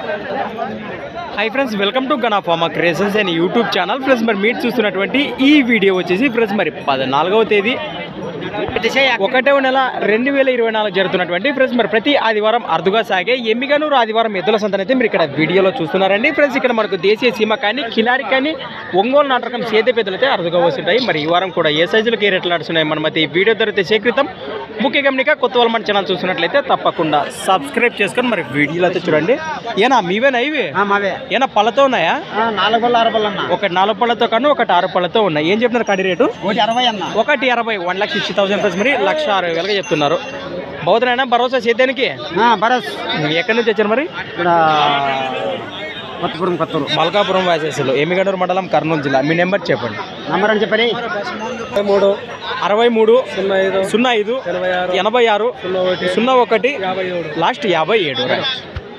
Hi friends welcome to Gana pharma crazes and YouTube channel friends మరి మీరు చూస్తున్నటువంటి ఈ వీడియో వచ్చేసి ఫ్రెండ్స్ మరి పద్నాలుగవ తేదీ ఒకటవ నెల రెండు వేల ఇరవై నాలుగు జరుగుతున్నటువంటి ఫ్రెండ్స్ మరి ప్రతి ఆదివారం అరుదుగా సాగే ఎమ్మిగనూరు ఆదివారం ఎద్దుల సంతనైతే మీరు ఇక్కడ వీడియోలో చూస్తున్నారండి ఫ్రెండ్స్ ఇక్కడ మనకు దేశీయ సీమ కానీ కిలారి కానీ ఒంగోలు నాటకం సేదే పెద్దలు అయితే అరుదుగా వస్తుంటాయి మరి ఈ వారం కూడా ఏ సైజులకి ఏ రేట్లు నడుస్తున్నాయి మనం అయితే ఈ వీడియో ధర సేకృతం ముఖ్య గమనిక కొత్త వాళ్ళు మన ఛానల్ చూస్తున్నట్లయితే తప్పకుండా సబ్స్క్రైబ్ చేసుకొని మరి వీడియోలో అయితే చూడండి ఏనా మీవేనా ఇవి మావే ఏనా పళ్ళతో ఉన్నాయా నాలుగు పళ్ళు ఆరు పళ్ళు అన్న ఒకటి నాలుగు పళ్ళతో కన్నా ఒకటి ఆరు పళ్ళతో ఉన్నాయి ఏం చెప్తున్నారు కడి రేటు ఒకటి అరవై అన్న ఒకటి అరవై one lakh sixty thousand plus మరి లక్ష అరవై వేలుగా చెప్తున్నారు బౌద్ధనైనా భరోసా సేద్యానికి బరస్ ఎక్కడి నుంచి వచ్చారు మరి ఇక్కడ కొత్తపురం కొత్తూరు మల్కాపురం వాసేసులు ఎమ్మిగడూరు మండలం కర్నూలు జిల్లా మీ నెంబర్ చెప్పండి నంబర్ అని చెప్పని మూడు అరవై మూడు సున్నా ఐదు సున్నా ఐదు ఎనభై ఆరు ఎనభై ఆరు సున్నా ఒకటి సున్నా ఒకటి యాభై ఏడు లాస్ట్ యాభై ఏడు రైట్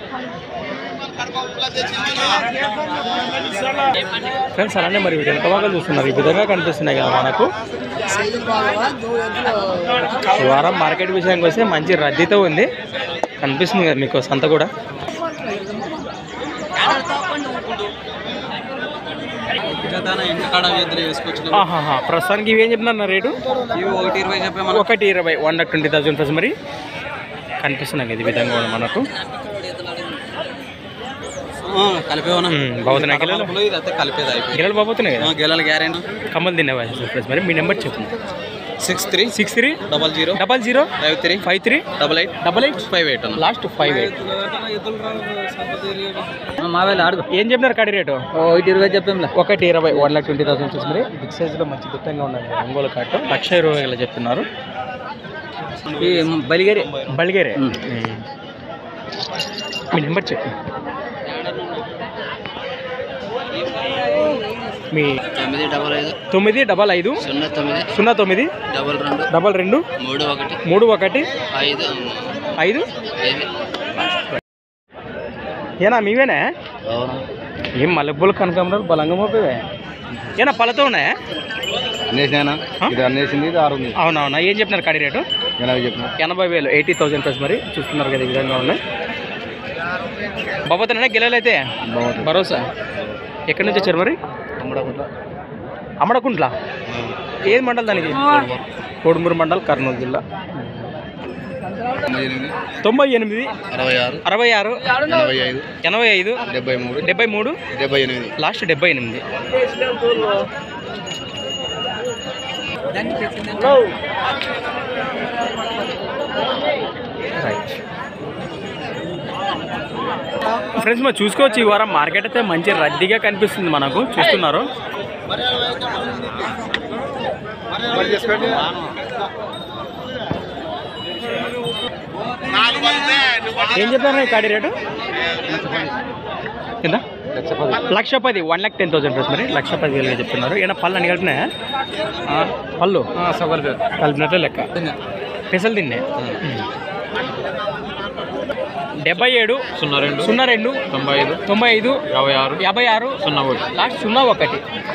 ఫ్రెండ్స్ అలానే మరి వెనక భాగాలు చూస్తున్నారు ఈ విధంగా కనిపిస్తున్నాయి కదా మనకు ఈ వారం మార్కెట్ విషయానికి వస్తే మంచి రద్దీతో ఉంది కనిపిస్తుంది కదా మీకు సంత కూడా ఆహాహా. ప్రస్తుతానికి ఇవేం చెప్తున్నారు రేటు ఒకటి ఇరవై చెప్పే ఒకటి ఇరవై one lakh twenty thousand plus మరి కనిపిస్తున్నాయి కదా ఈ విధంగా కూడా మనకు కలిపే ఉమ్, బాగుతున్నాయి గిల్లలు ఇది అయితే కలిపేది అయిపోయి గిల్లలు బాగుతున్నాయి కదా గెలాలి గ్యారెంటీ కమ్మలు తినే ప్లస్ మరి మీ నెంబర్ చెప్పండి six three six three double zero double zero five three five three double eight double eight five eight అన్న లాస్ట్ ఫైవ్ ఎయిట్ మావేలా అడుగు ఏం చెప్పినారు కడి రేటు ఒకటి ఇరవై చెప్పేంలే ఒకటి ఇరవై వన్ లాక్ ట్వంటీ థౌసండ్ చూసి మరి బిగ్ సైజ్లో మంచి గుత్తంగా ఉన్నాయి ఒంగోలు కాటు లక్ష ఇరవై వేల చెప్తున్నారు ఈ బలిగేరి బలిగేరే ఉమ్. ఉమ్. మీ నెంబర్ చెప్పు మీ తొమ్మిది డబల్ ఐదు తొమ్మిది డబల్ ఐదు సున్నా తొమ్మిది సున్నా తొమ్మిది డబల్ రెండు డబల్ రెండు మూడు ఒకటి మూడు ఒకటి ఐదు ఐదు ఐదు ఏనా మీవేనా ఏం మల్లెపూలు కనకాంబరాలు బలంగా మోపేవే ఏనా పళ్ళతో ఉన్నాయా అన్నేసినా ఆ? ఇది అన్నేసింది ఇది ఆరు ఉంది అవునవునా ఏం చెప్తున్నారు కడి రేటు ఎనభై చెప్పిన ఎనభై వేలు ఎయిటీ థౌసండ్ ప్లస్ మరి చూస్తున్నారు కదా ఈ విధంగా ఉన్నాయి బాబోతున్నా గిల్లలైతే బాగుంటుంది భరోసా ఎక్కడి నుంచి వచ్చారు మరి అమ్మడకుంట అమ్మడకుంట్ల ఏది మండల్ దానికి కోడుమూరు మండల్ కర్నూలు జిల్లా తొంభై ఎనిమిది తొంభై ఎనిమిది అరవై ఆరు అరవై ఆరు ఎనభై ఐదు ఎనభై ఐదు డెబ్బై మూడు డెబ్బై మూడు డెబ్బై ఎనిమిది లాస్ట్ డెబ్బై ఎనిమిది రైట్ ఫ్రెండ్స్ మనం చూసుకోవచ్చు ఈ వారం మార్కెట్ అయితే మంచి రద్దీగా కనిపిస్తుంది మనకు చూస్తున్నారు ఏం చెప్పారు కాడి రేటు కింద లక్ష పది one lakh ten thousand plus మరి లక్ష పది వేలుగా చెప్తున్నారు ఏమైనా పళ్ళు అన్ని కలిపినాయా పళ్ళు కలిపినట్లే లెక్క పెసలు తిన్నే డెబ్బై ఏడు సున్నా రెండు సున్నా రెండు తొంభై ఐదు తొంభై ఐదు యాభై ఆరు యాభై ఆరు సున్నా ఒకటి లాస్ట్ సున్నా ఒకటి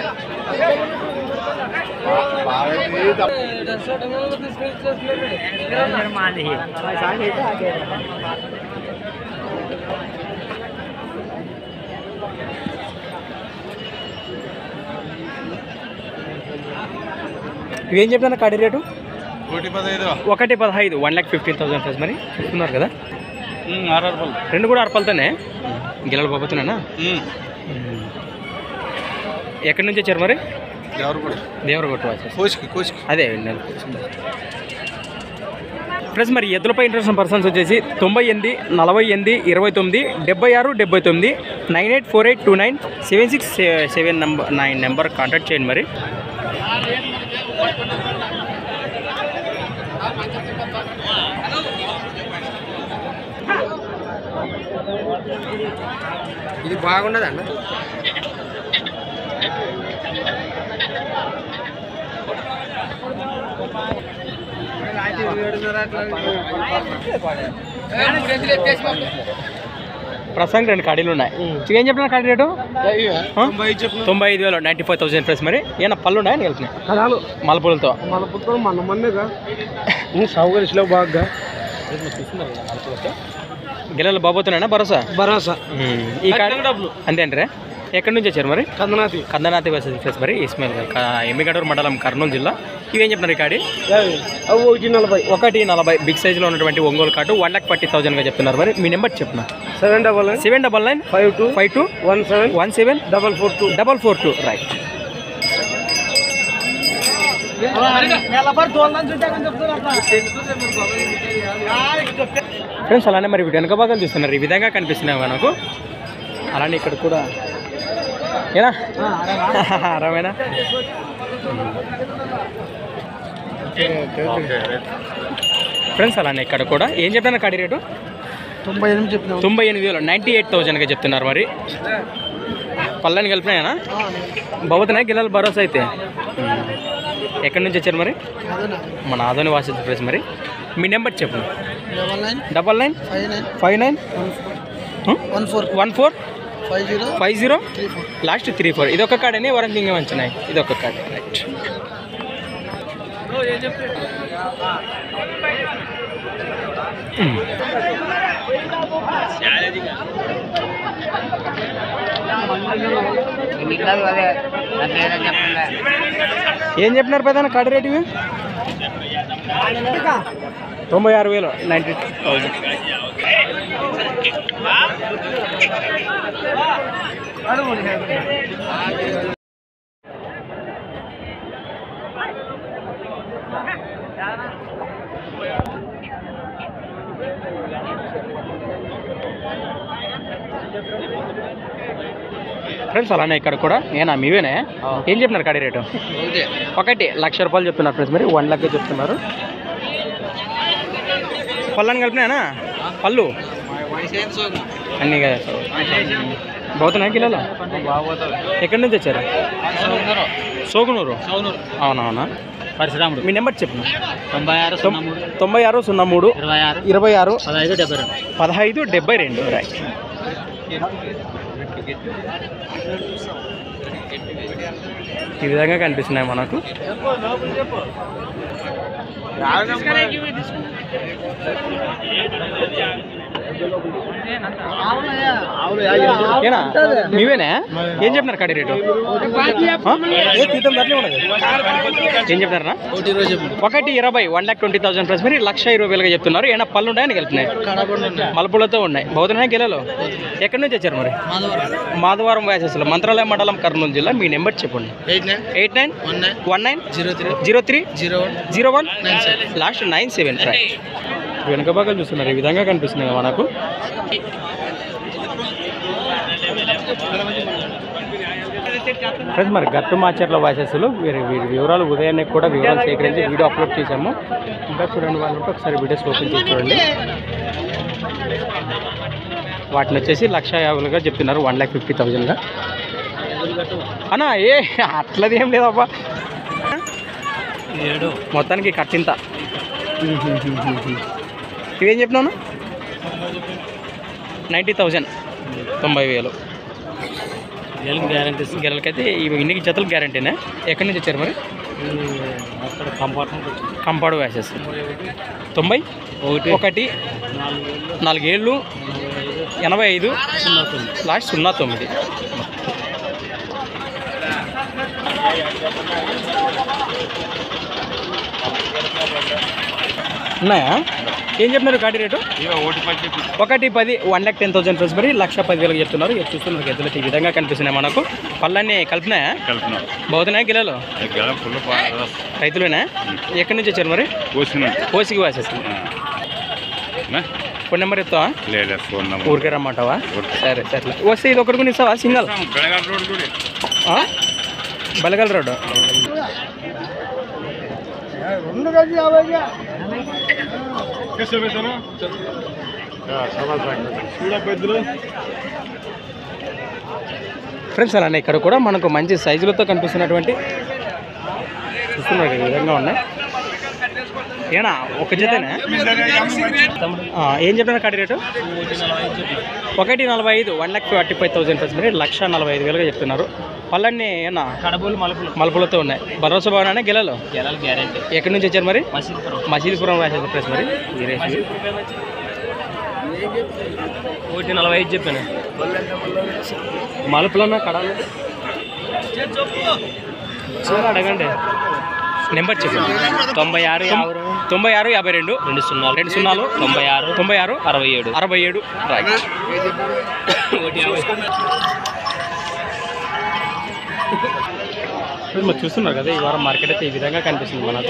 ఇవేం చెప్పినా కాడి రేటు ఒకటి పదహైదు ఒకటి పదహైదు one lakh fifteen thousand plus మరి చూస్తున్నారు కదా ఆరు రూపాయలు రెండు కూడా అరపలతోనే గిల్లలు పోతున్నానా ఎక్కడి నుంచి వచ్చారు మరి ఎవరు కూడా దేవరగొట్టు వచ్చేసి కోచ్కి కోచ్కి అదే నేను ప్లస్ మరి ఎద్దులపై ఇంట్రెస్ట్ పర్సన్స్ వచ్చేసి తొంభై ఎనిమిది నలభై ఎనిమిది ఇరవై తొమ్మిది డెబ్బై ఆరు డెబ్బై తొమ్మిది nine eight four eight two nine seven six seven number nine number contact చేయండి మరి ఇది బాగుండదండి ప్రస్తుతానికి రెండు కడీలు ఉన్నాయి ఏం చెప్పిన కడీ రేటు ఆ? తొంభై ఐదు వేలు నైంటీ ఫైవ్ థౌసండ్ ప్లస్ మరి ఏమన్నా పళ్ళు ఉన్నాయా వెళ్తున్నాయి కదాలు మలపూలతో మన పుత్రం మన మందిగా సౌకర్యం బాగా చూస్తున్నారు కదా మలపూలతో గిల్లలు బాబోతున్నాయనా భరోసా భరోసా ఉమ్. ఈ కాడి డబ్బులు అంతేంటరే ఎక్కడి నుంచి వచ్చారు మరి కందనాథి కందనాథి వర్సెస్ ప్లేస్ మరి ఇస్మాయిల్ గారు క- ఎమ్మిగడూరు మండలం కర్నూలు జిల్లా ఇవేం చెప్తున్నారు ఈ కాడి అవి ఒకటి నలభై ఒకటి నలభై బిగ్ సైజులో ఉన్నటువంటి Ongole card one lakh forty థౌసండ్గా చెప్తున్నారు మరి మీ నెంబర్ చెప్పిన seven double nine seven double nine five two five two one seven one seven double four two double four two right friends అలానే మరి వీటి వెనక భాగం చూస్తున్నారు ఈ విధంగా కనిపిస్తున్నాయి మనకు అలానే ఇక్కడ కూడా ఏనా ఆరామేనా ఫ్రెండ్స్ అలానే ఇక్కడ కూడా ఏం చెప్పాను కాడి రేటు తొంభై ఎనిమిది చెప్పినాం తొంభై ఎనిమిది వేలు నైంటీ ఎయిట్ థౌజండ్గా చెప్తున్నారు మరి పళ్ళని కలిపినాయనా బాబోతున్నాయి గిల్లలు భరోసా అయితే ఎక్కడి నుంచి వచ్చారు మరి మన ఆదోని వాసి ప్లేస్ మరి మీ నెంబర్ చెప్పు double nine double nine five nine five nine one four one four five zero five zero three four last three four ఇది ఒక కార్డ్ అని వరకు ఇంకా మంచినాయి ఇది ఒక కార్డ్ రైట్ ఏం చెప్పినారు పెద్ద కార్డు రేట్ ఇవి తొంభై ఆరు వేలు నైంటీ థౌజండ్ ఫ్రెండ్స్ అలానే ఇక్కడ కూడా ఏనా మీవేనే ఏం చెప్పినారు కాడి రేటు ఒకటి లక్ష రూపాయలు చెప్తున్నారు ఫ్రెండ్స్ మరి వన్ లాక్ చెప్తున్నారు పళ్ళని కలిపినాయనా పళ్ళు అన్నీ కదా పోతున్నాయి కిలోలు ఎక్కడి నుంచి వచ్చారు సోగునూరు అవునవునా పరశురాముడు మీ నెంబర్ చెప్పు తొంభై ఆరు సున్నా మూడు తొంభై ఆరు సున్నా మూడు ఇరవై ఆరు ఇరవై ఆరు పదహైదు డెబ్బై రెండు పదహైదు డెబ్బై రెండు రైట్ ఈ విధంగా కనిపిస్తున్నాయి మనకు ఏనా మీవేనా ఏం చెప్తున్నారు కడి రేటు ఆ? ఏ తీద్దాం దాంట్లో ఉన్నది ఏం చెప్తున్నారా ఒకటి రోజు ఒకటి ఇరవై one lakh twenty thousand plus మరి లక్ష ఇరవై వేలుగా చెప్తున్నారు ఏమైనా పళ్ళు ఉన్నాయని కలిపినాయి మలుపులతో ఉన్నాయి బౌద్ధనాయ గిలలో ఎక్కడి నుంచి వచ్చారు మరి మాధవరం వ్యాసెస్లో మంత్రాలయ మండలం కర్నూలు జిల్లా మీ నెంబర్ చెప్పండి eight nine eight nine one nine one nine zero three zero three zero one zero one nine seven last nine seven వెనుక భాగాలు చూస్తున్నారు ఈ విధంగా కనిపిస్తున్నాయి కదా మనకు ఫ్రెండ్స్ మరి గట్టు మాచర్ల వాసెస్లు వీరి వీరి వివరాలు ఉదయాన్నే కూడా వివరాలు సేకరించి వీడియో అప్లోడ్ చేశాము ఇంకా చూడండి వాళ్ళు ఉంటే ఒకసారి వీడియోస్ ఓపెన్ చేసి చూడండి వాటిని వచ్చేసి లక్ష యాభైలుగా చెప్తున్నారు వన్ ల్యాక్ ఫిఫ్టీ థౌజండ్గా అన్నా ఏ అట్లది ఏం లేదబ్బా ఏడు మొత్తానికి ఖర్చింత ఇవేం చెప్పినాను నైంటీ థౌజండ్ తొంభై వేలు గ్యారంటీ గెలలకైతే ఇవి ఇన్ని జతలు గ్యారంటీనే ఎక్కడి నుంచి వచ్చారు మరి అక్కడ కంపార్ట్మెంట్ వచ్చింది కంపాడు వ్యాసెస్ తొంభై ఒకటి ఒకటి నాలుగేళ్ళు ఎనభై ఐదు సున్నా తొమ్మిది లాస్ట్ సున్నా తొమ్మిది ఉన్నాయా ఏం చెప్తున్నారు కాటి రేటు ఒకటి పట్టి ఒకటి పది one lakh ten thousand plus మరి లక్ష పది వేలకు చెప్తున్నారు ఇక చూస్తున్నారు ఎద్దులకి ఈ విధంగా కనిపిస్తున్నాయి మనకు పళ్ళన్నీ కలిపినాయా కలిపినాం బాగుతున్నాయా కిలోలు గెలం ఫుల్ రైతులేనా ఎక్కడి నుంచి వచ్చారు మరి పోసినట్టు ఓసికి వాసేస్తాం ఫోన్ నెంబర్ ఇస్తావా లేదు ఫోన్ నెంబర్ ఊరికే రమ్మంటావా సరే సరే వస్తే ఇది ఒకటి కూడా ఇస్తావా సింగల్ బెళగాం రోడ్ కూడా ఆ? బలగల్ రోడ్డు ఫ్రెండ్స్ అలానే ఇక్కడ కూడా మనకు మంచి సైజులతో కనిపిస్తున్నటువంటి చూస్తున్నారు ఈ విధంగా ఉన్నాయి ఏనా ఒక జతనే ఆ, ఏం చెప్పిన కడి రేటు ఒకటి నలభై ఐదు one lakh forty five thousand plus మరి లక్ష నలభై ఐదు వేలుగా చెప్తున్నారు పళ్ళన్నీ ఏనా కడపలు మలుపులు మలుపులతో ఉన్నాయి భరోసా భవనానే గెలలు గెలాలి గ్యారంటీ ఎక్కడి నుంచి వచ్చారు మరి మసీదుపురం మసీదుపురం రాసేది ప్లేస్ మరి ఈ రేసు ఒకటి నలభై ఐదు చెప్పాను మలుపులన్నా కడాలి సార్ అడగండి నెంబర్ చెప్పండి తొంభై ఆరు యాభై తొంభై ఆరు యాభై రెండు రెండు సున్నాలు రెండు సున్నాలు తొంభై ఆరు తొంభై ఆరు అరవై ఏడు అరవై ఏడు రైట్ మీరు చూస్తున్నారు కదా ఈ వారం మార్కెట్ అయితే ఈ విధంగా కనిపిస్తుంది మనకు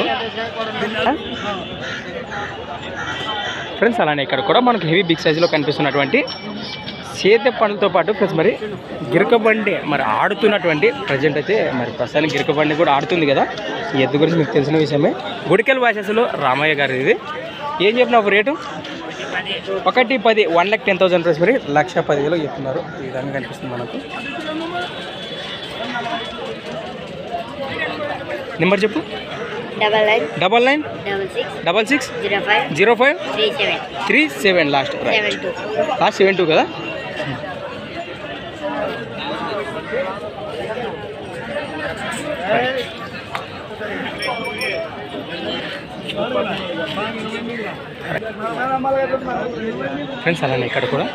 ఫ్రెండ్స్ అలానే ఇక్కడ కూడా మనకు హెవీ బిగ్ సైజులో కనిపిస్తున్నటువంటి సేద్య పండ్లతో పాటు ప్లస్ మరి గిరక బండి మరి ఆడుతున్నటువంటి ప్రజెంట్ అయితే మరి ప్రస్తుతానికి గిరక బండి కూడా ఆడుతుంది కదా ఈ ఎద్దు గురించి మీకు తెలిసిన విషయమే గుడికెల్ భాషలో రామయ్య గారు ఇది ఏం చెప్పినావు రేటు ఒకటి పది one lakh ten thousand price మరి లక్ష పదివేలు చెప్తున్నారు ఈ విధంగా కనిపిస్తుంది మనకు నెంబర్ చెప్పు double nine double nine double six double six zero five zero five three seven three seven last seven two last seven two కదా ఫ్రెండ్స్ అలానే ఇక్కడ కూడా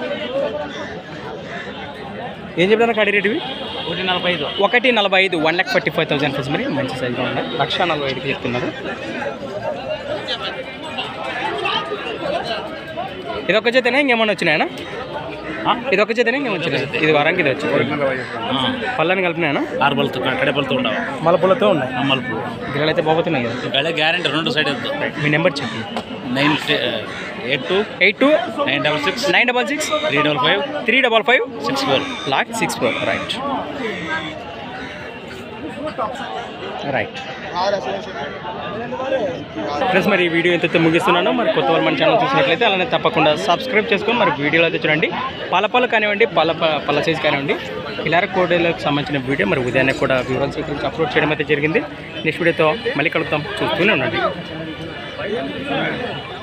ఏం చెప్పారు కడి రేటువి ఒకటి నలభై ఐదు ఒకటి నలభై ఐదు one lakh forty five thousand fees మరి మంచి సైజులో ఉన్నాయి లక్ష నలభై ఐదుకి చెప్తున్నారు ఇది ఒక చేతనే ఇంకేమన్నా వచ్చినాయనా ఇది ఒక చేతనే ఇంకేమన్నా వచ్చినాయి ఇది వరంకి ఇది వచ్చి పళ్ళని కలిపినాయనా ఆరుబలతో కడపలతో ఉండవు మలపులతో ఉన్నాయి ఆ మలుపు గిన్నెలు అయితే బాగుతున్నాయి కదా గడే గ్యారంటీ రెండు సైడ్ మీ నెంబర్ చెప్పి nine eight two eight two nine double six nine double six three double five three double five six four లాక్ six four right right friends మరి ఈ వీడియో ఎంతైతే ముగిస్తున్నానో మరి కొత్త వాళ్ళు మన ఛానల్ చూసినట్లయితే అలానే తప్పకుండా సబ్స్క్రైబ్ చేసుకొని మరి వీడియోలో అయితే చూడండి పలపలు కానివ్వండి పల పల సైజ్ కానివ్వండి ఇలార కోడేలకు సంబంధించిన వీడియో మరి ఉదయాన్నే కూడా వివరాలు సేకరించి అప్లోడ్ చేయడం అయితే జరిగింది నెక్స్ట్ వీడియోతో మళ్ళీ కలుగుతాం చూస్తూనే ఉండండి